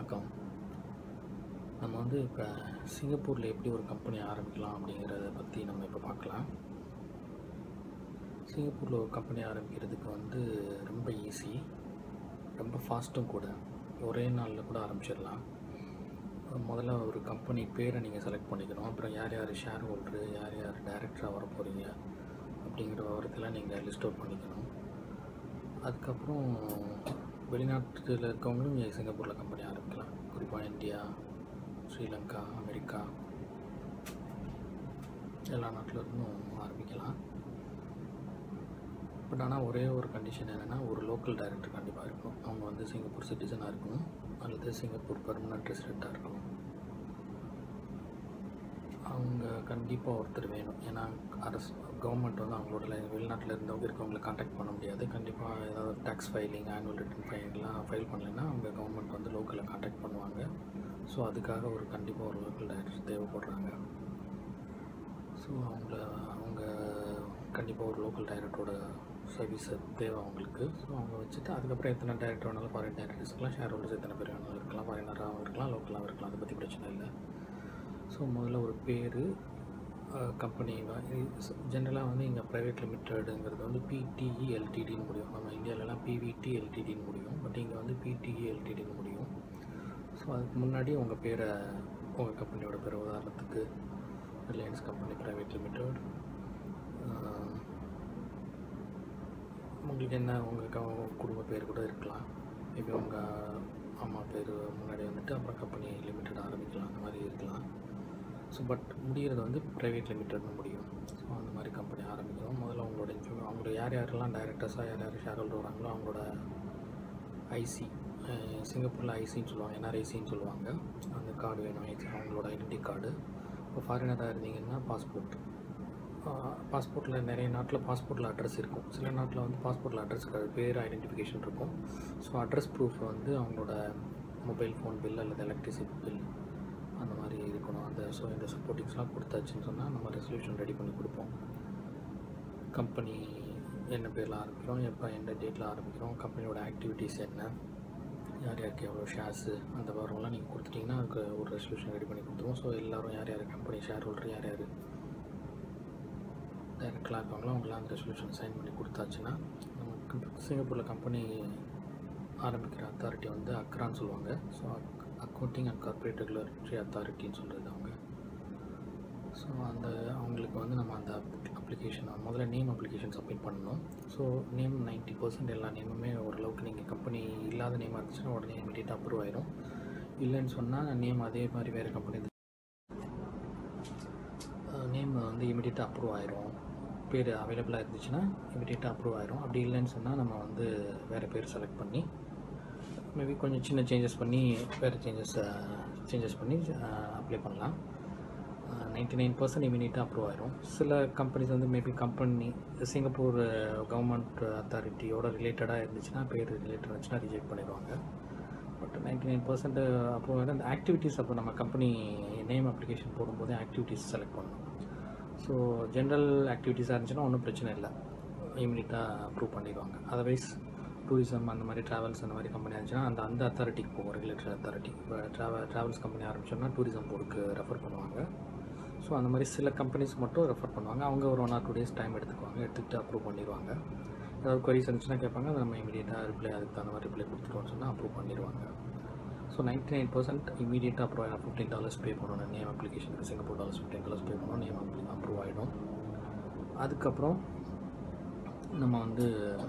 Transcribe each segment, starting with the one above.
வணக்கம் நம்ம வந்து இப்போ சிங்கப்பூரில் எப்படி ஒரு கம்பெனி ஆரம்பிக்கலாம் அப்படிங்கிறத பற்றி நம்ம இப்போ பார்க்கலாம் சிங்கப்பூரில் ஒரு கம்பெனி ஆரம்பிக்கிறதுக்கு வந்து ரொம்ப ஈஸி ரொம்ப ஃபாஸ்ட்டும் கூட ஒரே நாளில் கூட ஆரம்பிச்சிடலாம் முதல்ல ஒரு கம்பெனி பேரை நீங்கள் செலக்ட் பண்ணிக்கணும் அப்புறம் யார் யார் ஷேர் ஹோல்டரு யார் யார் டைரக்டராக வர போகிறீங்க அப்படிங்கிற விவரத்தெல்லாம் நீங்கள் லிஸ்ட் அவுட் பண்ணிக்கணும் அதுக்கப்புறம் வெளிநாட்டில் இருக்கவங்களும் இங்கே சிங்கப்பூரில் கம்பெனி ஆரம்பிக்கலாம் குறிப்பாக இந்தியா ஸ்ரீலங்கா அமெரிக்கா எல்லா நாட்டில் இருந்தும் ஆரம்பிக்கலாம் பட் ஆனால் ஒரே ஒரு கண்டிஷன் என்னென்னா ஒரு லோக்கல் டைரக்டர் கண்டிப்பாக இருக்கணும் அவங்க வந்து சிங்கப்பூர் சிட்டிசனாக இருக்கணும் அல்லது சிங்கப்பூர் பெர்மனன்ட் ரெசிடெண்ட்டாக இருக்கணும் அவங்க கண்டிப்பாக ஒருத்தர் வேணும் ஏன்னா அரசு கவர்மெண்ட் வந்து அவங்களோட லை- வெளிநாட்டில் இருந்தவங்க இருக்கவங்களை காண்டாக்ட் பண்ண முடியாது கண்டிப்பாக ஏதாவது டேக்ஸ் ஃபைலிங் ஆனுவல் ரிட்டர்ன் ஃபைலிங்லாம் ஃபைல் பண்ணலைன்னா அவங்க கவர்மெண்ட் வந்து லோக்கலில் காண்டாக்ட் பண்ணுவாங்க ஸோ அதுக்காக ஒரு கண்டிப்பாக ஒரு லோக்கல் டைரக்டர் தேவைப்படுறாங்க ஸோ அவங்கள அவங்க கண்டிப்பாக ஒரு லோக்கல் டைரக்டரோட சர்வீஸ் தேவை அவங்களுக்கு ஸோ அவங்க வச்சுட்டு அதுக்கப்புறம் எத்தனை டைரக்டர் வேணாலும் ஃபாரின் டைரக்டர்ஸ் இருக்கலாம் ஷேர் ஹோல்டர்ஸ் எத்தனை பேர் வேணாலும் இருக்கலாம் ஃபாரினராகவும் இருக்கலாம் லோக்கலாகவும் இருக்கலாம் அதை பற்றி பிரச்சனை இல்லை ஸோ முதல்ல ஒரு பேர் கம்பெனி ஜென்ரலாக வந்து இங்கே ப்ரைவேட் லிமிட்டடுங்கிறது வந்து பிடிஇ எல்டிடின்னு முடியும் நம்ம இந்தியாவிலலாம் பிவிடி எல்டிடின்னு முடியும் பட் இங்கே வந்து பிடிஇ எல்டிடின்னு முடியும் ஸோ அதுக்கு முன்னாடி உங்கள் பேரை உங்கள் கம்பெனியோட பேர் உதாரணத்துக்கு ரிலையன்ஸ் கம்பெனி ப்ரைவேட் லிமிட்டட் உங்களுக்கு என்ன உங்கள் க குடும்ப பேர் கூட இருக்கலாம் மேபி உங்கள் அம்மா பேர் முன்னாடி வந்துட்டு அப்புறம் கம்பெனி லிமிட்டட் ஆரம்பிக்கலாம் அந்த மாதிரி இருக்கலாம் ஸோ பட் முடிகிறது வந்து ப்ரைவேட் லிமிட்டட்னு முடியும் ஸோ அந்த மாதிரி கம்பெனி ஆரம்பிக்கிறோம் முதல்ல அவங்களோட இன்ஃபர்மே அவங்களோட யார் யாரெல்லாம் டைரக்டர்ஸாக யார் யார் ஷேர் ஹோல்டர் வராங்களோ அவங்களோட ஐசி சிங்கப்பூரில் ஐசின்னு சொல்லுவாங்க என்ஆர்ஐசின்னு சொல்லுவாங்க அந்த கார்டு வேணும் ஐசி அவங்களோட ஐடென்டி கார்டு இப்போ ஃபாரினராக இருந்தீங்கன்னா பாஸ்போர்ட் பாஸ்போர்ட்டில் நிறைய நாட்டில் பாஸ்போர்ட்டில் அட்ரஸ் இருக்கும் சில நாட்டில் வந்து பாஸ்போர்ட்டில் அட்ரஸ் இருக்காது பேர் ஐடென்டிஃபிகேஷன் இருக்கும் ஸோ அட்ரஸ் ப்ரூஃப் வந்து அவங்களோட மொபைல் ஃபோன் பில் அல்லது எலக்ட்ரிசிட்டி பில் அந்த மாதிரி இருக்கணும் அந்த ஸோ இந்த சப்போர்ட்டிங்ஸ்லாம் கொடுத்தாச்சுன்னு சொன்னால் நம்ம ரெசல்யூஷன் ரெடி பண்ணி கொடுப்போம் கம்பெனி என்ன பேரில் ஆரம்பிக்கிறோம் எப்போ எந்த டேட்டில் ஆரம்பிக்கிறோம் கம்பெனியோட ஆக்டிவிட்டீஸ் என்ன யார் யாருக்கு எவ்வளோ ஷேர்ஸு அந்த விவரம்லாம் நீங்கள் கொடுத்துட்டிங்கன்னா அதுக்கு ஒரு ரெசல்யூஷன் ரெடி பண்ணி கொடுத்துருவோம் ஸோ எல்லோரும் யார் யார் கம்பெனி ஷேர் ஹோல்டர் யார் யார் டைரக்டராக இருக்காங்களோ அவங்களாம் அந்த ரெசல்யூஷன் சைன் பண்ணி கொடுத்தாச்சுன்னா நமக்கு சிங்கப்பூரில் கம்பெனி ஆரம்பிக்கிற அத்தாரிட்டி வந்து அக்ரான்னு சொல்லுவாங்க so accounting and corporate regulatory அத்தாரிட்டின்னு சொல்கிறது அவங்க ஸோ அந்த அவங்களுக்கு வந்து நம்ம அந்த அப்ளிகேஷன் முதல்ல நேம் அப்ளிகேஷன் சப்மிட் பண்ணணும் ஸோ நேம் நைன்ட்டி பர்சன்ட் எல்லா நேமுமே ஓரளவுக்கு நீங்கள் கம்பெனி இல்லாத நேமாக இருந்துச்சுன்னா உடனே இமீடியட்டாக அப்ரூவ் ஆயிரும் இல்லைன்னு சொன்னால் நேம் அதே மாதிரி வேறு கம்பெனி நேம் வந்து இமீடியட்டாக அப்ரூவ் ஆயிரும் பேர் அவைலபிளாக இருந்துச்சுன்னா இமீடியட்டாக அப்ரூவ் ஆயிரும் அப்படி இல்லைன்னு சொன்னால் நம்ம வந்து வேறு பேர் செலக்ட் பண்ணி மேபி கொஞ்சம் சின்ன சேஞ்சஸ் பண்ணி வேறு சேஞ்சஸ் சேஞ்சஸ் பண்ணி அப்ளை பண்ணலாம் நைன்டி நைன் பர்சன்ட் இமீடியட்டாக அப்ரூவ் ஆயிரும் சில கம்பெனிஸ் வந்து மேபி கம்பெனி சிங்கப்பூர் கவர்மெண்ட் அத்தாரிட்டியோட ரிலேட்டடாக இருந்துச்சுன்னா பேர் ரிலேட்டட் இருந்துச்சுன்னா ரிஜெக்ட் பண்ணிடுவாங்க but ninety nine percent approve ஆகிடும் அந்த ஆக்டிவிட்டீஸ் அப்போ நம்ம கம்பெனி நேம் அப்ளிகேஷன் போடும்போது ஆக்டிவிட்டீஸ் செலக்ட் பண்ணணும் ஸோ ஜென்ரல் ஆக்டிவிட்டீஸாக இருந்துச்சுன்னா ஒன்றும் பிரச்சனை இல்லை இமீடியட்டாக அப்ரூவ் பண்ணிடுவாங்க அதர்வைஸ் டூரிசம் அந்த மாதிரி ட்ராவல்ஸ் அந்த மாதிரி கம்பெனி இருந்துச்சுன்னா அந்த அந்த அத்தாரிட்டிக்கு போகும் ரெகுலேட்டரி அத்தாரிட்டி இப்போ ட்ராவல் ட்ராவல்ஸ் கம்பெனி ஆரம்பிச்சோம்னா டூரிசம் போர்டுக்கு ரெஃபர் பண்ணுவாங்க ஸோ அந்த மாதிரி சில கம்பெனிஸ் மட்டும் ரெஃபர் பண்ணுவாங்க அவங்க ஒரு one or two days time எடுத்துக்குவாங்க எடுத்துக்கிட்டு அப்ரூவ் பண்ணிடுவாங்க ஏதாவது queries இருந்துச்சுன்னா கேட்பாங்க அதை நம்ம இமீடியட்டாக ரிப்ளை அதுக்கு தகுந்த மாதிரி ரிப்ளை கொடுத்துட்டோம்னு சொன்னால் அப்ரூவ் பண்ணிடுவாங்க ஸோ நைன்டி நைன் பர்சன்ட் இமீடியட்டாக அப்ரூவ் ஆகிடும் ஃபிஃப்டீன் டாலர்ஸ் பே பண்ணணும் நேம் அப்ளிகேஷனுக்கு Singapore dollars fifteen dollars pay பண்ணணும் நேம் அப்ரூவ் ஆகிடும் அதுக்கப்புறம் நம்ம வந்து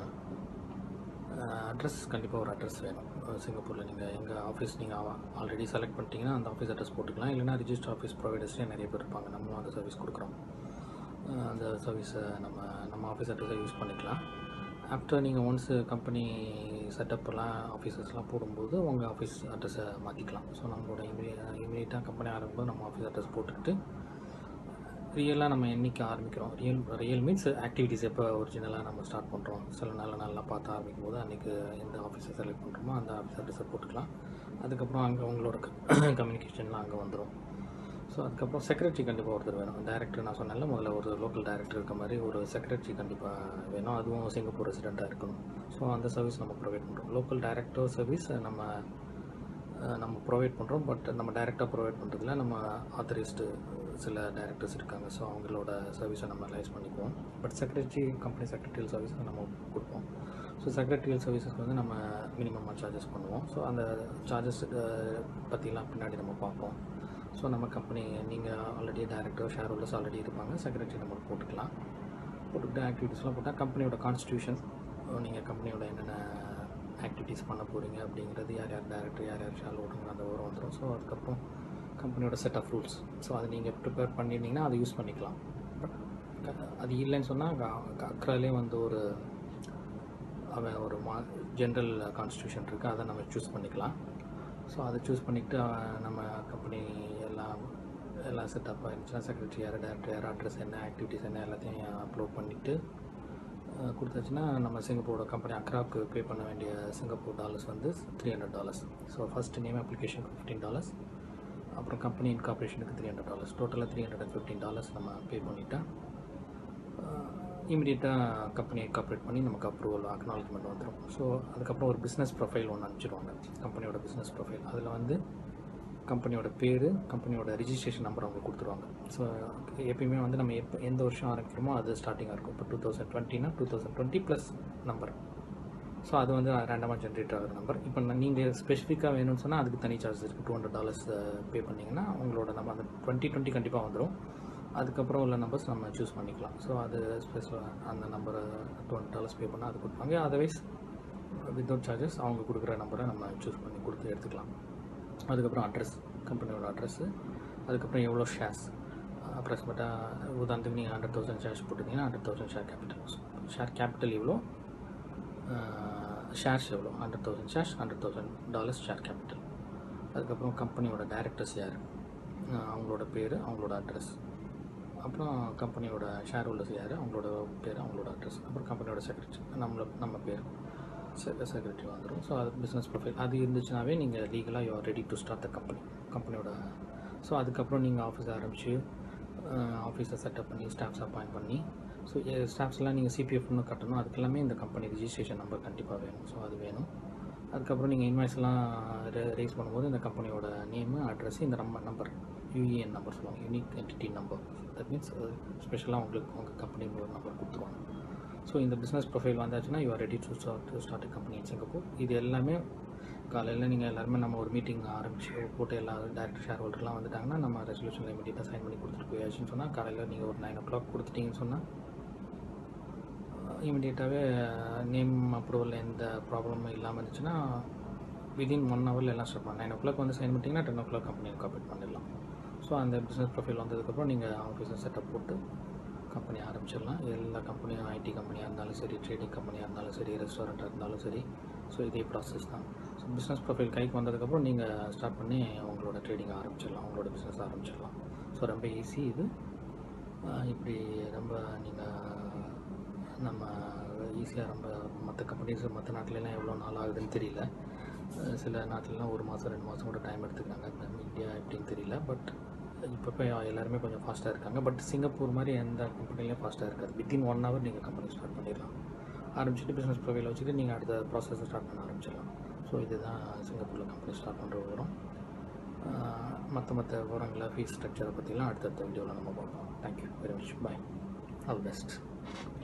அட்ரஸ் கண்டிப்பாக ஒரு அட்ரஸ் வேணும் சிங்கப்பூரில் நீங்கள் எங்கள் ஆஃபீஸ் நீங்கள் ஆல்ரெடி செலக்ட் பண்ணிட்டீங்கன்னா அந்த ஆஃபீஸ் அட்ரஸ் போட்டுக்கலாம் இல்லைனா ரிஜிஸ்டர் ஆஃபீஸ் ப்ரொவைடர்ஸ்லேயே நிறைய பேர் இருப்பாங்க நம்மளும் அந்த சர்வீஸ் கொடுக்குறோம் அஹ் அந்த சர்வீஸை நம்ம நம்ம ஆஃபீஸ் அட்ரஸை யூஸ் பண்ணிக்கலாம் ஆஃப்டர் நீங்கள் ஒன்ஸ் கம்பெனி செட்டப்லாம் ஆஃபீஸஸ்லாம் போடும்போது உங்கள் ஆஃபீஸ் அட்ரஸை மாற்றிக்கலாம் ஸோ நம்மளோட இமீடிய இமீடியட்டாக கம்பெனி ஆரம்பிக்கும்போது நம்ம ஆஃபீஸ் அட்ரஸ் போட்டுக்கிட்டு ரியலாக நம்ம என்றைக்கு ஆரம்பிக்கிறோம் ரியல் ரியல் மீன்ஸ் ஆக்டிவிட்டீஸ் எப்போ ஒரிஜினலாக நம்ம ஸ்டார்ட் பண்ணுறோம் சில நல்ல நல்லா பார்த்து ஆரம்பிக்கும் போது அன்றைக்கி எந்த ஆஃபீஸை செலக்ட் பண்ணுறோமோ அந்த ஆஃபீஸ் அட்ரஸை போட்டுக்கலாம் அதுக்கப்புறம் அங்கே உங்களோட கம்யூனிகேஷன்லாம் அங்கே வந்துடும் ஸோ அதுக்கப்புறம் செக்ரட்டரி கண்டிப்பாக ஒருத்தர் வேணும் டேரக்டர் நான் சொன்னேன்ல முதல்ல ஒரு லோக்கல் டேரக்டர் இருக்க மாதிரி ஒரு செக்ரட்டரி கண்டிப்பாக வேணும் அதுவும் சிங்கப்பூர் ரெசிடெண்ட்டாக இருக்கணும் ஸோ அந்த சர்வீஸ் நம்ம ப்ரொவைட் பண்ணுறோம் லோக்கல் டைரக்டர் சர்வீஸ் நம்ம அஹ், நம்ம ப்ரொவைட் பண்ணுறோம் பட் நம்ம டைரெக்டாக ப்ரொவைட் பண்ணுறதுல நம்ம ஆத்தரைஸ்டு சில டைரக்டர்ஸ் இருக்காங்க ஸோ அவங்களோட சர்வீஸை நம்ம லைஸ் பண்ணிக்குவோம் but secretary company secretarial service நம்ம கொடுப்போம் ஸோ செக்ரட்டரியல் சர்வீசஸ்க்கு வந்து நம்ம மினிமமாக சார்ஜஸ் பண்ணுவோம் ஸோ அந்த சார்ஜஸ் பற்றிலாம் பின்னாடி நம்ம பார்ப்போம் ஸோ நம்ம கம்பெனி நீங்கள் already director shareholders already இருப்பாங்க செக்ரட்டரி நம்ம போட்டுக்கலாம் போட்டுக்கிட்டு ஆக்டிவிட்டீஸ்லாம் போட்டால் கம்பெனியோட கான்ஸ்டியூஷன் நீங்கள் கம்பெனியோட என்னென்ன ஆக்டிவிட்டீஸ் பண்ண போகிறீங்க அப்படிங்கிறது யார் யார் டேரக்டர் யார் யார் ஷேர் ஹோல்டருங்க அந்த விவரம் வந்துடும் ஸோ அதுக்கப்புறம் கம்பெனியோட செட் ஆஃப் ரூல்ஸ் ஸோ அதை நீங்கள் ப்ரிப்பேர் பண்ணியிருந்தீங்கன்னா அதை யூஸ் பண்ணிக்கலாம் பட் அது இல்லைன்னு சொன்னால் அக்ராலே வந்து ஒரு அவன் ஒரு மா ஜென்ரல் கான்ஸ்டியூஷன் இருக்குது அதை நம்ம சூஸ் பண்ணிக்கலாம் ஸோ அதை சூஸ் பண்ணிவிட்டு நம்ம கம்பெனி எல்லாம் எல்லாம் செட்டப் ஆகிடுச்சுன்னா செக்ரட்டரி யார் டேரக்டர் யார் அட்ரஸ் என்ன ஆக்டிவிட்டீஸ் என்ன எல்லாத்தையும் அப்லோட் பண்ணிவிட்டு கொடுத்தாச்சுன்னா நம்ம சிங்கப்பூரோட கம்பெனி அக்ராவுக்கு பே பண்ண வேண்டிய சிங்கப்பூர் டாலர்ஸ் வந்து three hundred dollars so first name application fifteen dollars அப்புறம் கம்பெனி இன்கார்பரேஷனுக்கு த்ரீ ஹண்ட்ரட் டாலர்ஸ் டோட்டலாக three hundred and fifteen dollars நம்ம பே பண்ணிட்டா இமீடியட்டாக கம்பெனியை காப்பரேட் பண்ணி நமக்கு அப்ரூவல் அக்னாலஜ்மெண்ட் வந்துடும் ஸோ அதுக்கப்புறம் ஒரு பிஸ்னஸ் ப்ரொஃபைல் ஒன்று அனுப்பிச்சிடுவாங்க கம்பெனியோட பிஸ்னஸ் ப்ரொஃபைல் அதில் வந்து கம்பெனியோட பேர் கம்பெனியோட ரிஜிஸ்ட்ரேஷன் நம்பர் அவங்க கொடுத்துருவாங்க ஸோ எப்பயுமே வந்து நம்ம எப்போ எந்த வருஷம் ஆரம்பிக்கிறோமோ அது ஸ்டார்டிங்காக இருக்கும் இப்போ டூ தௌசண்ட் டுவெண்ட்டினா two thousand twenty plus number so அது வந்து ரேண்டமாக ஜென்ரேட் ஆகிற நம்பர் இப்போ நீங்கள் ஸ்பெசிஃபிக்காக வேணும்னு சொன்னால் அதுக்கு தனி சார்ஜஸ் இருக்குது டூ ஹண்ட்ரட் டாலர்ஸ் பே பண்ணிங்கன்னா உங்களோட நம்ம அந்த டுவெண்ட்டி டுவெண்ட்டி கண்டிப்பாக வந்துடும் அதுக்கப்புறம் உள்ள நம்பர்ஸ் நம்ம சூஸ் பண்ணிக்கலாம் ஸோ அது ஸ்பெசிஃபை அந்த நம்பரை டூ ஹண்ட்ரட் டாலர்ஸ் பே பண்ணால் அது கொடுப்பாங்க அதர்வைஸ் வித்தவுட் சார்ஜஸ் அவங்க கொடுக்குற நம்பரை நம்ம சூஸ் பண்ணி கொடுத்து எடுத்துக்கலாம் அதுக்கப்புறம் அட்ரஸ் கம்பெனியோட அட்ரஸ்ஸு அதுக்கப்புறம் எவ்வளோ ஷேர்ஸ் அப்ராக்சிமேட்டாக உதாரணத்துக்கு நீங்கள் ஹண்ட்ரட் தௌசண்ட் ஷேர்ஸ் போட்டிருந்தீங்கன்னா hundred thousand share capital share capital எவ்வளோ ஷேர்ஸ் எவ்வளோ hundred thousand shares hundred thousand dollars share capital அதுக்கப்புறம் கம்பெனியோட டைரக்டர்ஸ் யார் அவங்களோட பேர் அவங்களோட அட்ரஸ் அப்புறம் கம்பெனியோட ஷேர் ஹோல்டர்ஸ் யார் அவங்களோட பேர் அவங்களோட அட்ரஸ் அப்புறம் கம்பெனியோட செக்ரட்டரி நம்மள நம்ம பேர் செக்ரட்டரி வந்துடும் ஸோ அது பிஸ்னஸ் ப்ரொஃபைல் அது இருந்துச்சுனாவே நீங்கள் லீகலாக you are ready to start the company கம்பெனியோட ஸோ அதுக்கப்புறம் நீங்கள் ஆஃபீஸ் ஆரம்பித்து ஆஃபீஸை செட்டப் பண்ணி ஸ்டாஃப்ஸ் அப்பாயிண்ட் பண்ணி ஸோ ஸ்டாஃப்ஸ்லாம் நீங்கள் சிபிஎஃப்னு கட்டணும் அதுக்கெல்லாமே இந்த கம்பெனி ரிஜிஸ்ட்ரேஷன் நம்பர் கண்டிப்பாக வேணும் ஸோ அது வேணும் அதுக்கப்புறம் நீங்கள் இன்வாய்ஸ்லாம் ரேஸ் பண்ணும்போது இந்த கம்பெனியோட நேமு அட்ரஸ் இந்த நம்பர் நம்பர் யூஏஎன் நம்பர் சொல்லுவாங்க unique entity number that means ஸ்பெஷலாக உங்களுக்கு உங்கள் கம்பெனி ஒரு நம்பர் கொடுத்துருவாங்க ஸோ இந்த பிஸ்னஸ் ப்ரொஃபைல் வந்தாச்சுன்னா you are ready to start to start company in Singapore இது எல்லாமே காலையில் நீங்கள் எல்லாருமே நம்ம ஒரு மீட்டிங் ஆரம்பிச்சு போட்டு எல்லா டேரக்டர் ஷேர் ஹோல்டர்லாம் வந்துட்டாங்கன்னா நம்ம ரெசல்யூஷன் இமீடியட்டாக சைன் பண்ணி கொடுத்துட்டு போயாச்சுன்னு சொன்னால் காலையில் நீங்கள் ஒரு நைன் ஓ கிளாக் கொடுத்துட்டீங்கன்னு சொன்னால் இமீடியட்டாகவே நேம் அப்ரூவல் எந்த ப்ராப்ளமும் இல்லாமல் இருந்துச்சுன்னா விதின் ஒன் ஹவரில் எல்லாம் ஸ்டார்ட் பண்ணலாம் நைன் ஓ கிளாக் வந்து சைன் பண்ணிட்டீங்கன்னா டென் ஓ கிளாக் கம்பெனியை காப்பரேட் பண்ணிடலாம் ஸோ அந்த பிஸ்னஸ் ப்ரொஃபைல் வந்ததுக்கப்புறம் நீங்கள் ஆஃபீஸை செட்டப் போட்டு கம்பெனி ஆரம்பிச்சிடலாம் எல்லா கம்பெனியும் ஐடி கம்பெனியாக இருந்தாலும் சரி ட்ரேடிங் கம்பெனியாக இருந்தாலும் சரி ரெஸ்டாரண்ட்டாக இருந்தாலும் சரி ஸோ இதே ப்ராசஸ் தான் ஸோ பிஸ்னஸ் ப்ரொஃபைல் கைக்கு வந்ததுக்கப்புறம் நீங்கள் ஸ்டார்ட் பண்ணி உங்களோட ட்ரேடிங் ஆரம்பிச்சிடலாம் உங்களோட பிஸ்னஸ் ஆரம்பிச்சிடலாம் ஸோ ரொம்ப ஈஸி இது ஆஹ் இப்படி ரொம்ப நீங்கள் நம்ம ஈஸியாக ரொம்ப மற்ற கம்பெனிஸ் மற்ற நாட்டிலலாம் எவ்வளோ நாள் ஆகுதுன்னு தெரியல அஹ் சில நாட்டிலலாம் ஒரு மாதம் ரெண்டு மாதம் கூட டைம் எடுத்துக்கிறாங்க நம்ம இந்தியா எப்படின்னு தெரியல பட் இப்போ போய் எல்லாருமே கொஞ்சம் ஃபாஸ்ட்டாக இருக்காங்க பட் சிங்கப்பூர் மாதிரி எந்த கம்பெனிலையும் ஃபாஸ்ட்டாக இருக்காது வித்தின் ஒன் ஹவர் நீங்கள் கம்பெனி ஸ்டார்ட் பண்ணிடலாம் ஆரம்பிச்சுட்டு பிஸ்னஸ் ப்ரொஃபைல் வச்சுட்டு நீங்கள் அடுத்த ப்ராசஸை ஸ்டார்ட் பண்ண ஆரம்பிச்சிடலாம் ஸோ இதுதான் சிங்கப்பூரில் கம்பெனி ஸ்டார்ட் பண்ணுற விவரம் மற்ற மற்ற விவரங்களை ஃபீஸ் ஸ்ட்ரக்சரை பற்றிலாம் அடுத்தடுத்த வீடியோவில் நம்ம பார்ப்போம் thank you very much bye all best